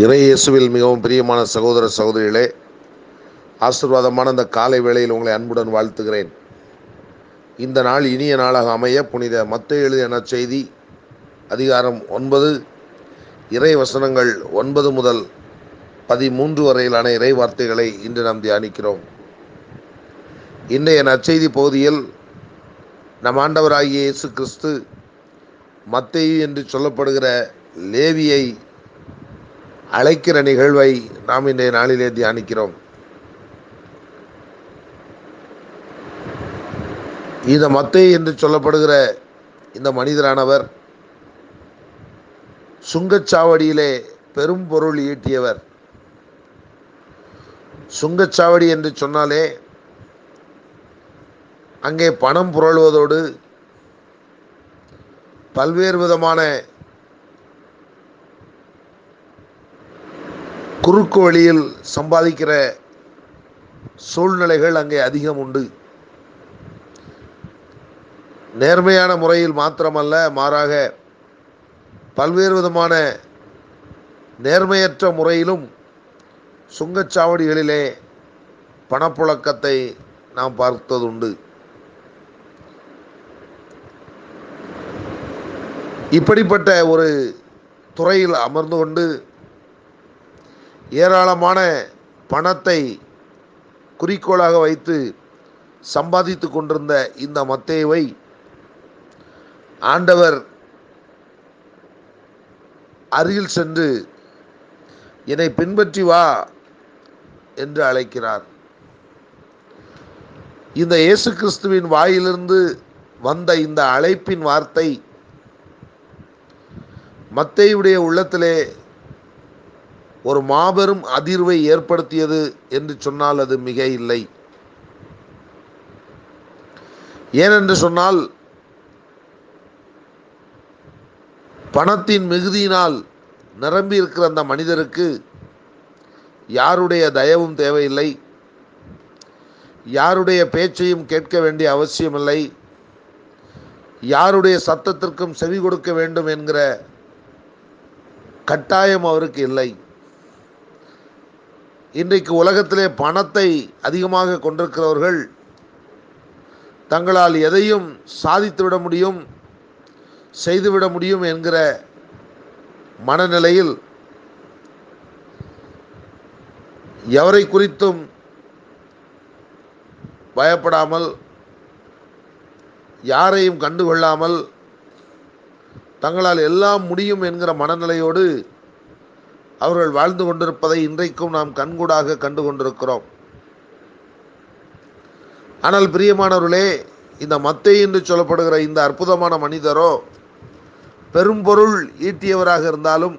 இறை இயேசுவில் மிகவும் பிரியமான சகோதர சகோதரிகளே ஆசீர்வாதமான இந்த காலை வேளையில் உங்களை அன்புடன் வாழ்த்துகிறேன் இந்த நாள் இனிய நாளாக அமைய புனித மத்த எழுதிய நற்செய்தி அதிகாரம் ஒன்பது இறை வசனங்கள் ஒன்பது முதல் பதிமூன்று வரையிலான இறை வார்த்தைகளை இன்று நாம் தியானிக்கிறோம் இன்றைய நற்செய்தி பகுதியில் நம் ஆண்டவராகிய இயேசு கிறிஸ்து மத்தேயு என்று சொல்லப்படுகிற லேவியை அழைக்கிற நிகழ்வை நாம் இன்றைய நாளிலே தியானிக்கிறோம் இந்த மத்தே என்று சொல்லப்படுகிற இந்த மனிதரானவர் சுங்கச்சாவடியிலே பெரும் பொருள் ஈட்டியவர் சுங்கச்சாவடி என்று சொன்னாலே அங்கே பணம் புரளுவதோடு பல்வேறு விதமான குறுக்கு வழியில் சம்பாதிக்கிற சூழ்நிலைகள் அங்கே அதிகம் உண்டு நேர்மையான முறையில் மாத்திரமல்ல மாறாக பல்வேறு விதமான நேர்மையற்ற முறையிலும் சுங்கச்சாவடிகளிலே பணப்புழக்கத்தை நாம் பார்த்ததுண்டு இப்படிப்பட்ட ஒரு துறையில் அமர்ந்து கொண்டு ஏராளமான பணத்தை குறிக்கோளாக வைத்து சம்பாதித்து கொண்டிருந்த இந்த மத்தேவை ஆண்டவர் அருகில் சென்று என்னை பின்பற்றி வா என்று அழைக்கிறார் இந்த இயேசு கிறிஸ்துவின் வாயிலிருந்து வந்த இந்த அழைப்பின் வார்த்தை மத்தேயுடைய உள்ளத்திலே ஒரு மாபெரும் அதிர்வை ஏற்படுத்தியது என்று சொன்னால் அது மிக இல்லை ஏனென்று சொன்னால் பணத்தின் மிகுதியினால் நிரம்பி இருக்கிற அந்த மனிதருக்கு யாருடைய தயவும் தேவையில்லை யாருடைய பேச்சையும் கேட்க வேண்டிய அவசியமில்லை யாருடைய சத்தத்திற்கும் செவி கொடுக்க வேண்டும் என்கிற கட்டாயம் அவருக்கு இல்லை இன்றைக்கு உலகத்திலே பணத்தை அதிகமாக கொண்டிருக்கிறவர்கள் தங்களால் எதையும் சாதித்துவிட முடியும் செய்துவிட முடியும் என்கிற மனநிலையில் எவரை குறித்தும் பயப்படாமல் யாரையும் கண்டுகொள்ளாமல் தங்களால் எல்லாம் முடியும் என்கிற மனநிலையோடு அவர்கள் வாழ்ந்து கொண்டிருப்பதை இன்றைக்கும் நாம் கண்கூடாக கண்டு கொண்டிருக்கிறோம் ஆனால் பிரியமானவர்களே இந்த மத்தை என்று சொல்லப்படுகிற இந்த அற்புதமான மனிதரோ பெரும் பொருள் ஈட்டியவராக இருந்தாலும்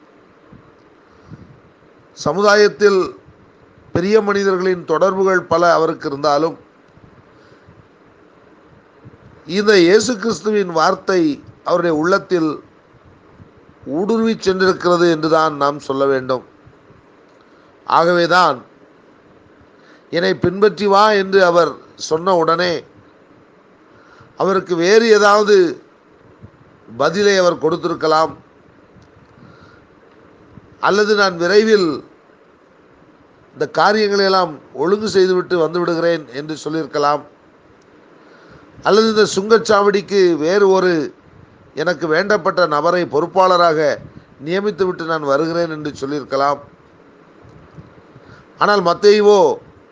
சமுதாயத்தில் பெரிய மனிதர்களின் தொடர்புகள் பல அவருக்கு இருந்தாலும் இந்த இயேசு கிறிஸ்துவின் வார்த்தை அவருடைய உள்ளத்தில் ஊடுருவி சென்றிருக்கிறது என்றுதான் நாம் சொல்ல வேண்டும் ஆகவேதான் என்னை பின்பற்றி வா என்று அவர் சொன்ன உடனே அவருக்கு வேறு ஏதாவது பதிலை அவர் கொடுத்திருக்கலாம் அல்லது நான் விரைவில் இந்த காரியங்களை எல்லாம் ஒழுங்கு செய்துவிட்டு வந்து விடுகிறேன் என்று சொல்லியிருக்கலாம் அல்லது இந்த சுங்கச்சாவடிக்கு வேறு ஒரு எனக்கு வேண்டப்பட்ட நபரை பொறுப்பாளராக நியமித்துவிட்டு நான் வருகிறேன் என்று சொல்லியிருக்கலாம் ஆனால் மத்தேயுவோ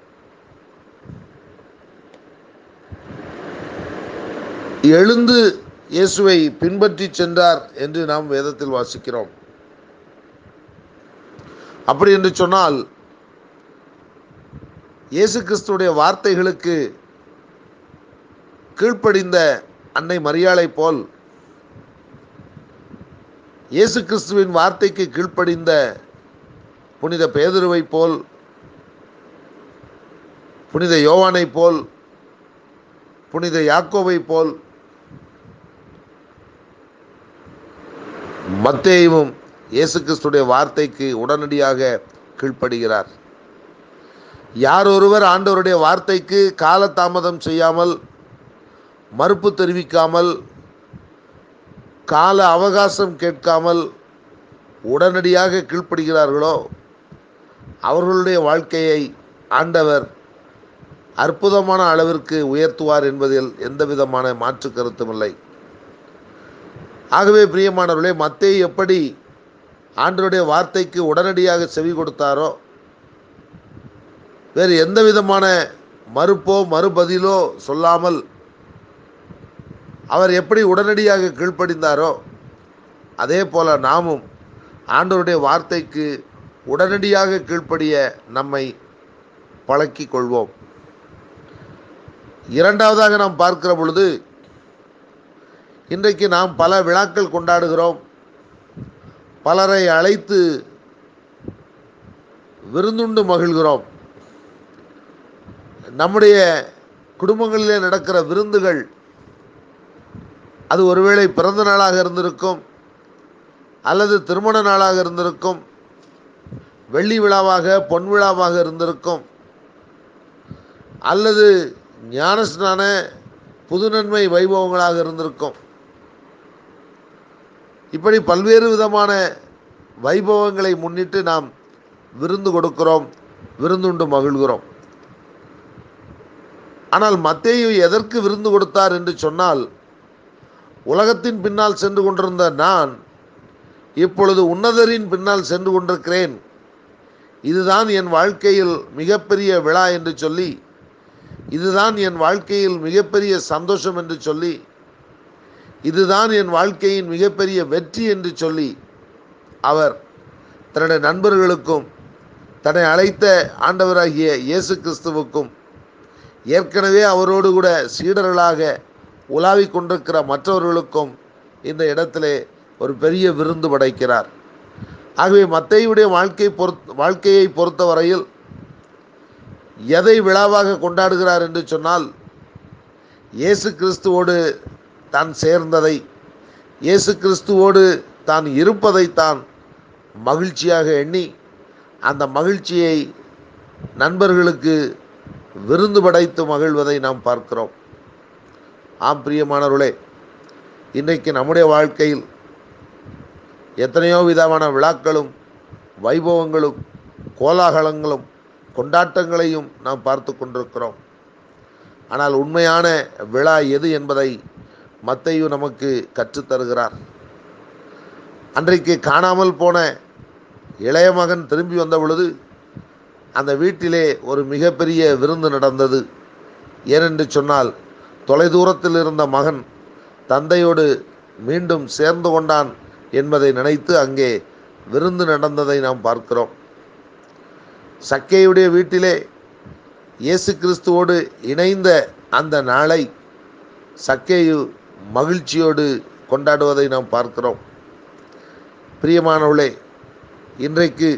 எழுந்து இயேசுவை பின்பற்றி சென்றார் என்று நாம் வேதத்தில் வாசிக்கிறோம் அப்படி என்று சொன்னால் இயேசு கிறிஸ்துடைய வார்த்தைகளுக்கு கீழ்ப்படிந்த அன்னை மரியாளை போல் இயேசு கிறிஸ்துவின் வார்த்தைக்கு கீழ்ப்படிந்த புனித பேதுருவை போல் புனித யோவானை போல் புனித யாக்கோவை போல் மத்தேயும் இயேசு கிறிஸ்துடைய வார்த்தைக்கு உடனடியாக கீழ்ப்படுகிறார் யார் ஒருவர் ஆண்டவருடைய வார்த்தைக்கு காலதாமதம் செய்யாமல் மறுப்பு தெரிவிக்காமல் கால அவகாசம் கேட்காமல் உடனடியாக கீழ்ப்படுகிறார்களோ அவர்களுடைய வாழ்க்கையை ஆண்டவர் அற்புதமான அளவிற்கு உயர்த்துவார் என்பதில் எந்த விதமான மாற்று கருத்தும் இல்லை ஆகவே பிரியமானவர்களே மத்தேயு எப்படி ஆண்டருடைய வார்த்தைக்கு உடனடியாக செவி கொடுத்தாரோ வேறு எந்த விதமான மறுப்போ மறுபதிலோ சொல்லாமல் அவர் எப்படி உடனடியாக கீழ்ப்படிந்தாரோ அதே போல நாமும் ஆண்டவருடைய வார்த்தைக்கு உடனடியாக கீழ்ப்படிய நம்மை பழக்கிக் கொள்வோம் இரண்டாவதாக நாம் பார்க்கிற பொழுது இன்றைக்கு நாம் பல விழாக்கள் கொண்டாடுகிறோம் பலரை அழைத்து விருந்துண்டு மகிழ்கிறோம் நம்முடைய குடும்பங்களிலே நடக்கிற விருந்துகள் அது ஒருவேளை பிறந்த நாளாக இருந்திருக்கும் அல்லது திருமண நாளாக இருந்திருக்கும் வெள்ளி விழாவாக பொன் விழாவாக இருந்திருக்கும் அல்லது ஞானஸ்நான புதுநன்மை வைபவங்களாக இருந்திருக்கும் இப்படி பல்வேறு விதமான வைபவங்களை முன்னிட்டு நாம் விருந்து கொடுக்கிறோம் விருந்துண்டு மகிழ்கிறோம் ஆனால் மத்தேயு எதற்கு விருந்து கொடுத்தார் என்று சொன்னால் உலகத்தின் பின்னால் சென்று கொண்டிருந்த நான் இப்பொழுது உன்னதரின் பின்னால் சென்று கொண்டிருக்கிறேன் இதுதான் என் வாழ்க்கையில் மிகப்பெரிய விழா என்று சொல்லி இதுதான் என் வாழ்க்கையில் மிகப்பெரிய சந்தோஷம் என்று சொல்லி இதுதான் என் வாழ்க்கையின் மிகப்பெரிய வெற்றி என்று சொல்லி அவர் தன்னுடைய நண்பர்களுக்கும் தன்னை அழைத்த ஆண்டவராகிய இயேசு கிறிஸ்துவுக்கும் ஏற்கனவே அவரோடு கூட சீடர்களாக உலாவிக் கொண்டிருக்கிற மற்றவர்களுக்கும் இந்த இடத்திலே ஒரு பெரிய விருந்து படைக்கிறார் ஆகவே மத்தையுடைய வாழ்க்கை பொறுத் வாழ்க்கையை பொறுத்தவரையில் எதை விழாவாக கொண்டாடுகிறார் என்று சொன்னால் இயேசு கிறிஸ்துவோடு தான் சேர்ந்ததை இயேசு கிறிஸ்துவோடு தான் இருப்பதை தான் மகிழ்ச்சியாக எண்ணி அந்த மகிழ்ச்சியை நண்பர்களுக்கு விருந்து படைத்து மகிழ்வதை நாம் பார்க்கிறோம் ஆம் பிரியமானவர்களே இன்றைக்கு நம்முடைய வாழ்க்கையில் எத்தனையோ விதமான விழாக்களும் வைபவங்களும் கோலாகலங்களும் கொண்டாட்டங்களையும் நாம் பார்த்து கொண்டிருக்கிறோம் ஆனால் உண்மையான விழா எது என்பதை மத்தையு நமக்கு கற்றுத்தருகிறார் அன்றைக்கு காணாமல் போன இளைய மகன் திரும்பி வந்த பொழுது அந்த வீட்டிலே ஒரு மிகப்பெரிய விருந்து நடந்தது ஏனென்று சொன்னால் தொலைதூரத்தில் இருந்த மகன் தந்தையோடு மீண்டும் சேர்ந்து கொண்டான் என்பதை நினைத்து அங்கே விருந்து நடந்ததை நாம் பார்க்கிறோம் சக்கையுடைய வீட்டிலே இயேசு கிறிஸ்துவோடு இணைந்த அந்த நாளை சக்கேயு மகிழ்ச்சியோடு கொண்டாடுவதை நாம் பார்க்கிறோம் பிரியமானவளே இன்றைக்கு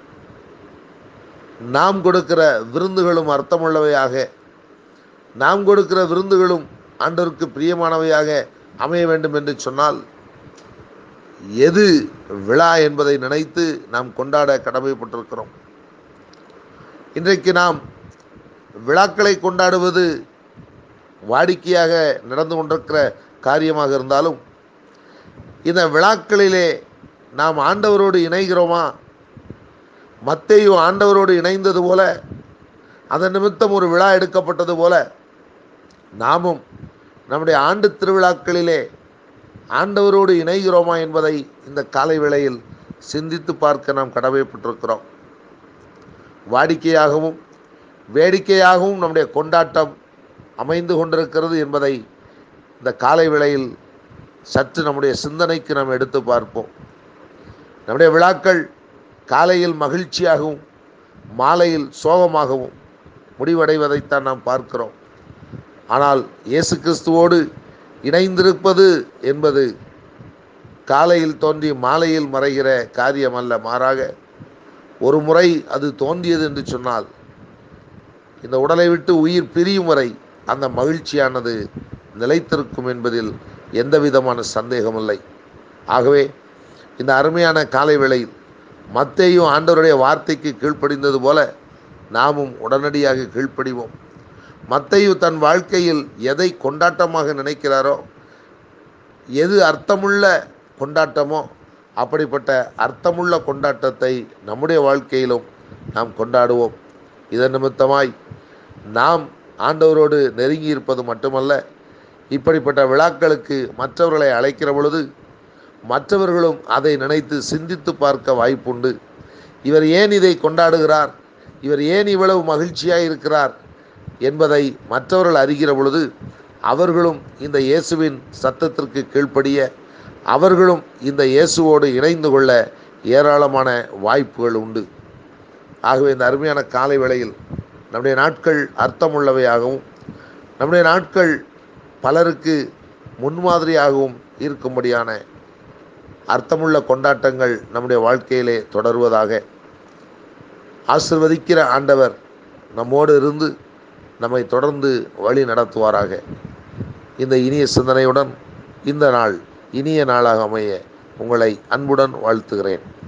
நாம் கொடுக்கிற விருந்துகளும் அர்த்தமுள்ளவையாக நாம் கொடுக்கிற விருந்துகளும் ஆண்டவருக்கு பிரியமானவையாக அமைய வேண்டும் என்று சொன்னால் எது விழா என்பதை நினைத்து நாம் கொண்டாட கடமைப்பட்டிருக்கிறோம் இன்றைக்கு நாம் விழாக்களை கொண்டாடுவது வாடிக்கையாக நடந்து கொண்டிருக்கிற காரியமாக இருந்தாலும் இந்த விழாக்களிலே நாம் ஆண்டவரோடு இணைகிறோமா மத்தேயு ஆண்டவரோடு இணைந்தது போல அதன் நிமித்தம் ஒரு விழா எடுக்கப்பட்டது போல நாமும் நம்முடைய ஆண்டு திருவிழாக்களிலே ஆண்டவரோடு இணைகிறோமா என்பதை இந்த காலை வேளையில் சிந்தித்து பார்க்க நாம் கடமைப்பட்டிருக்கிறோம் வாடிக்கையாகவும் வேடிக்கையாகவும் நம்முடைய கொண்டாட்டம் அமைந்து கொண்டிருக்கிறது என்பதை இந்த காலை வேளையில் சற்று நம்முடைய சிந்தனைக்கு நாம் எடுத்து பார்ப்போம் நம்முடைய விழாக்கள் காலையில் மகிழ்ச்சியாகவும் மாலையில் சோகமாகவும் முடிவடைவதைத்தான் நாம் பார்க்கிறோம் ஆனால் இயேசு கிறிஸ்துவோடு இணைந்திருப்பது என்பது காலையில் தோன்றி மாலையில் மறைகிற காரியம் அல்ல மாறாக ஒரு முறை அது தோன்றியது என்று சொன்னால் இந்த உடலை விட்டு உயிர் பிரியும் வரை அந்த மகிழ்ச்சியானது நிலைத்திருக்கும் என்பதில் எந்த விதமான சந்தேகமில்லை ஆகவே இந்த அருமையான காலை வேளையில் மத்தேயும் ஆண்டவருடைய வார்த்தைக்கு கீழ்ப்படிந்தது போல நாமும் உடனடியாக கீழ்ப்படிவோம் மத்தையு தன் வாழ்க்கையில் எதை கொண்டாட்டமாக நினைக்கிறாரோ எது அர்த்தமுள்ள கொண்டாட்டமோ அப்படிப்பட்ட அர்த்தமுள்ள கொண்டாட்டத்தை நம்முடைய வாழ்க்கையிலும் நாம் கொண்டாடுவோம் இதன் நிமித்தமாய் நாம் ஆண்டவரோடு நெருங்கி இருப்பது மட்டுமல்ல இப்படிப்பட்ட விழாக்களுக்கு மற்றவர்களை அழைக்கிற பொழுது மற்றவர்களும் அதை நினைத்து சிந்தித்து பார்க்க வாய்ப்புண்டு இவர் ஏன் இதை கொண்டாடுகிறார் இவர் ஏன் இவ்வளவு மகிழ்ச்சியாக இருக்கிறார் என்பதை மற்றவர்கள் அறிகிற பொழுது அவர்களும் இந்த இயேசுவின் சத்தத்திற்கு கீழ்ப்படிய அவர்களும் இந்த இயேசுவோடு இணைந்து கொள்ள ஏராளமான வாய்ப்புகள் உண்டு ஆகவே இந்த அருமையான காலை வேளையில் நம்முடைய நாட்கள் அர்த்தமுள்ளவையாகவும் நம்முடைய நாட்கள் பலருக்கு முன்மாதிரியாகவும் இருக்கும்படியான அர்த்தமுள்ள கொண்டாட்டங்கள் நம்முடைய வாழ்க்கையிலே தொடர்வதாக ஆசிர்வதிக்கிற ஆண்டவர் நம்மோடு இருந்து நம்மை தொடர்ந்து வழி நடத்துவாராக இந்த இனிய சிந்தனையுடன் இந்த நாள் இனிய நாளாக அமைய உங்களை அன்புடன் வாழ்த்துகிறேன்